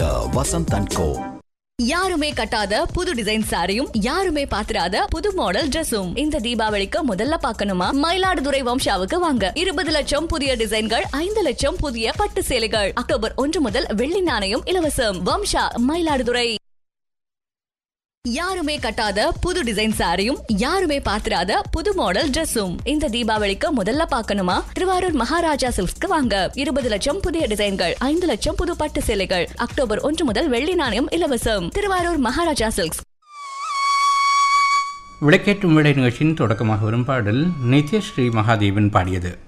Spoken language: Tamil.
வசந்த் அண்ட் கோ யாருமே கட்டாத புது டிசைன் சாரியும் யாருமே பாத்திராத புது மாடல் Dressum இந்த தீபாவளிக்கு முதல்ல பார்க்கணுமா மயிலாடுதுறை வம்சாவுக்கு வாங்க இருபது லட்சம் புதிய டிசைன்கள் ஐந்து லட்சம் புதிய பட்டு சேலைகள் அக்டோபர் ஒன்று முதல் வெள்ளி நாணயம் இலவசம் வம்சா மயிலாடுதுறை யாருமே கட்டாத புது டிசைன் சாரியும் யாருமே பாத்திராத புது மாடல் Dressum இந்த தீபாவளிக்கு முதல்ல பார்க்கணுமா திருவாரூர் மகாராஜா சில்க்ஸ்க்கு வாங்க இருபது லட்சம் புதிய டிசைன்கள் ஐந்து லட்சம் புது பட்டு சேலைகள் அக்டோபர் ஒன்று முதல் வெள்ளி நாணயம் இலவசம் திருவாரூர் மகாராஜா சில்க்ஸ் விளக்கேற்றும் வேலை நிகழ்ச்சியின் தொடக்கமாக வரும் பாடல் நித்யஸ்ரீ மகாதேவன் பாடியது